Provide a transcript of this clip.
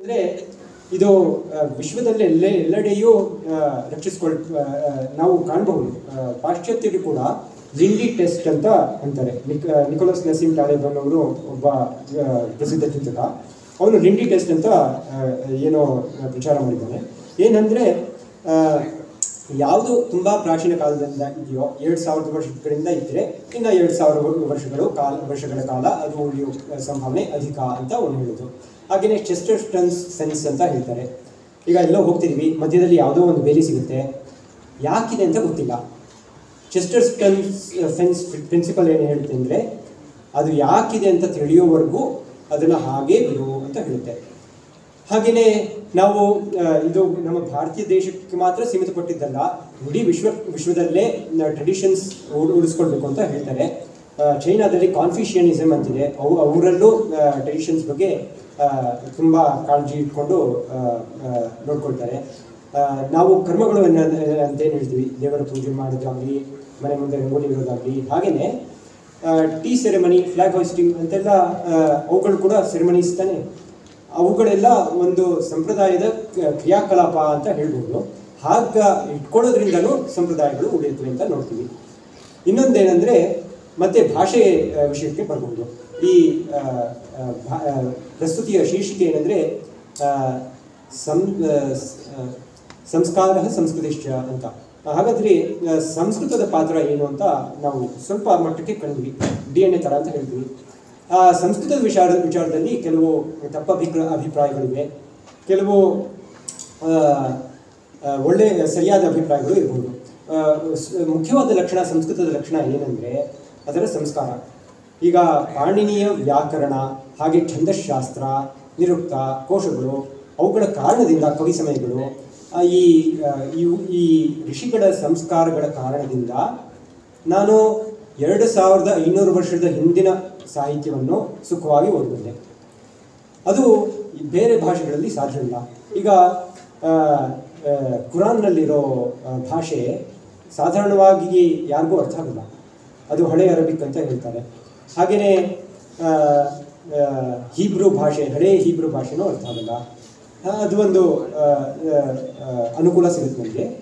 ಅಂದರೆ ಇದು ಆ, ವಿಶ್ವದಲ್ಲಿ ಎಲ್ಲೇ ಎಲ್ಲೆಡೆಯೂ ಆ, ರಕ್ಷಿಸ್ಕೊಳ್ ಆ, ಆ, ನಾವು ಕಾಣಬಹುದು ಆ, ಪಾಶ್ಚಾತ್ಯರು ಕೂಡ ಲಿಂಡಿ ಟೆಸ್ಟ್ ಅಂತ ಅಂತಾರೆ ನಿಕ್ ನಿಕೋಲಸ್ ನಸೀಮ್ ಟಾಲೆಬನ್ ಅವರು ಒಬ್ಬ ಆ, ಪ್ರಸಿದ್ಧ ಚಿಂತಕ ಅವನು ಲಿಂಡಿ ಟೆಸ್ಟ್ ಅಂತ ಆ, ಏನೋ ಪ್ರಚಾರ ಮಾಡಿದ್ದಾನೆ ಏನಂದರೆ ಯಾವುದು ತುಂಬ ಪ್ರಾಚೀನ ಕಾಲದಿಂದ ಇದೆಯೋ ಎರಡು ಸಾವಿರದ ವರ್ಷಗಳಿಂದ ಇದ್ದರೆ ಇನ್ನು ಎರಡು ಸಾವಿರ ವರ್ಷಗಳು ಕಾಲ ವರ್ಷಗಳ ಕಾಲ ಅದು ಉಳಿಯುವ ಸಂಭಾವನೆ ಅಧಿಕ ಅಂತ ಅವನು ಹೇಳೋದು ಹಾಗೆಯೇ ಚೆಸ್ಟರ್ಸ್ಟನ್ಸ್ ಸೆನ್ಸ್ ಅಂತ ಹೇಳ್ತಾರೆ ಈಗ ಎಲ್ಲೋ ಹೋಗ್ತಿದ್ವಿ ಮಧ್ಯದಲ್ಲಿ ಯಾವುದೋ ಒಂದು ಬೇಲಿ ಸಿಗುತ್ತೆ ಯಾಕಿದೆ ಅಂತ ಗೊತ್ತಿಲ್ಲ ಚೆಸ್ಟರ್ಸ್ಟನ್ಸ್ ಫೆನ್ಸ್ ಪ್ರಿನ್ಸಿಪಲ್ ಏನು ಹೇಳುತ್ತೆ ಅಂದರೆ ಅದು ಯಾಕಿದೆ ಅಂತ ತಿಳಿಯೋವರೆಗೂ ಅದನ್ನು ಹಾಗೇ ಬಿಡು ಅಂತ ಹೇಳುತ್ತೆ ಹಾಗೆಯೇ ನಾವು ಆ, ಇದು ನಮ್ಮ ಭಾರತೀಯ ದೇಶಕ್ಕೆ ಮಾತ್ರ ಸೀಮಿತಪಟ್ಟಿದ್ದಲ್ಲ ಇಡೀ ವಿಶ್ವ ವಿಶ್ವದಲ್ಲೇ ಟ್ರೆಡಿಷನ್ಸ್ ಉಳಿಸ್ಕೊಳ್ಬೇಕು ಅಂತ ಹೇಳ್ತಾರೆ ಆ, ಚೈನಾದಲ್ಲಿ ಕಾನ್ಫ್ಯೂಷಿಯನಿಸಮ್ ಅಂತಿದೆ ಅವು ಅವರಲ್ಲೂ ಟ್ರೆಡಿಷನ್ಸ್ ಬಗ್ಗೆ ತುಂಬ ಕಾಳಜಿ ಇಟ್ಕೊಂಡು ಆ, ಆ, ನೋಡ್ಕೊಳ್ತಾರೆ ಆ, ನಾವು ಕರ್ಮಗಳು ಅನ್ನ- ಅಂತೇನು ಹೇಳ್ತೀವಿ ದೇವರ ಪೂಜೆ ಮಾಡೋದಾಗಲಿ ಮನೆ ಮುಂದೆ ರಂಗೋಲಿ ಇರೋದಾಗಲಿ ಹಾಗೆಯೇ ಟೀ ಸೆರೆಮನಿ ಫ್ಲಾಗ್ ಹಾಸ್ಟಿಂಗ್ ಅಂತೆಲ್ಲ ಆ, ಅವುಗಳು ಕೂಡ ಸೆರೆಮನೀಸ್ ತಾನೆ ಅವುಗಳೆಲ್ಲ ಒಂದು ಸಂಪ್ರದಾಯದ ಕ- ಕ್ರಿಯಾಕಲಾಪ ಅಂತ ಹೇಳ್ಬೋದು ಹಾಗ ಇಟ್ಕೊಳ್ಳೋದ್ರಿಂದನೂ ಸಂಪ್ರದಾಯಗಳು ಉಳಿಯುತ್ತವೆ ಅಂತ ನೋಡ್ತೀವಿ ಇನ್ನೊಂದೇನೆಂದರೆ ಮತ್ತೆ ಭಾಷೆ ಆ, ವಿಷಯಕ್ಕೆ ಬರ್ಬೋದು ಈ ಆ, ಆ, ಭಾ- ಆ, ಪ್ರಸ್ತುತಿಯ ಶೀರ್ಷಿಕೆ ಏನಂದರೆ ಸಂ ಆ, ಸ್- ಆ, ಸಂಸ್ಕಾರ ಸಂಸ್ಕೃತಿಶ್ಚ ಅಂತ ಹಾಗಾದ್ರೆ ಆ, ಸಂಸ್ಕೃತದ ಪಾತ್ರ ಏನು ಅಂತ ನಾವು ಸ್ವಲ್ಪ ಮಟ್ಟಕ್ಕೆ ಕಂಡ್ವಿ ಡಿ ಎನ್ ಎ ಥರ ಅಂತ ಹೇಳ್ತೀವಿ ಆ ಸಂಸ್ಕೃತದ ವಿಚಾರ ವಿಚಾರದಲ್ಲಿ ಕೆಲವು ತಪ್ಪ ಅಭಿಪ್ರಾಯ ಅಭಿಪ್ರಾಯಗಳಿವೆ ಕೆಲವು ಆ, ಆ, ಒಳ್ಳೆ ಸರಿಯಾದ ಅಭಿಪ್ರಾಯಗಳು ಇರ್ಬೋದು ಆ, ಸ್- ಮುಖ್ಯವಾದ ಲಕ್ಷಣ ಸಂಸ್ಕೃತದ ಲಕ್ಷಣ ಏನಂದರೆ ಅದರ ಸಂಸ್ಕಾರ ಈಗ ಪಾಣಿನಿಯ ವ್ಯಾಕರಣ ಹಾಗೆ ಛಂದಶಾಸ್ತ್ರ ನಿರುಕ್ತ ಕೋಶಗಳು ಅವುಗಳ ಕಾರಣದಿಂದ ಕವಿ ಸಮಯಗಳು ಆ, ಈ ಆ, ಇವು ಈ ಋಷಿಗಳ ಸಂಸ್ಕಾರಗಳ ಕಾರಣದಿಂದ ನಾನು ಎರಡು ಸಾವಿರದ ಐನೂರು ವರ್ಷದ ಹಿಂದಿನ ಸಾಹಿತ್ಯವನ್ನು ಸುಖವಾಗಿ ಓದಬಲ್ಲೆ ಅದು ಬೇರೆ ಭಾಷೆಗಳಲ್ಲಿ ಸಾಧ್ಯವಿಲ್ಲ ಈಗ ಆ, ಆ, ಕುರಾನ್ನಲ್ಲಿರೋ ಆ, ಭಾಷೆ ಸಾಧಾರಣವಾಗಿ ಯಾರಿಗೂ ಅರ್ಥ ಆಗಲ್ಲ ಅದು ಹಳೆ ಅರಬಿಕ್ ಅಂತ ಹೇಳ್ತಾರೆ ಹಾಗೆಯೇ ಹೀಬ್ರೂ ಭಾಷೆ ಹಳೆ ಹೀಬ್ರೂ ಭಾಷೆನೂ ಅರ್ಥ ಆಗಲ್ಲ ಆ, ಅದು ಒಂದು ಆ, ಆ, ಆ, ಅನುಕೂಲ ಸಿಗುತ್ತೆ ನನಗೆ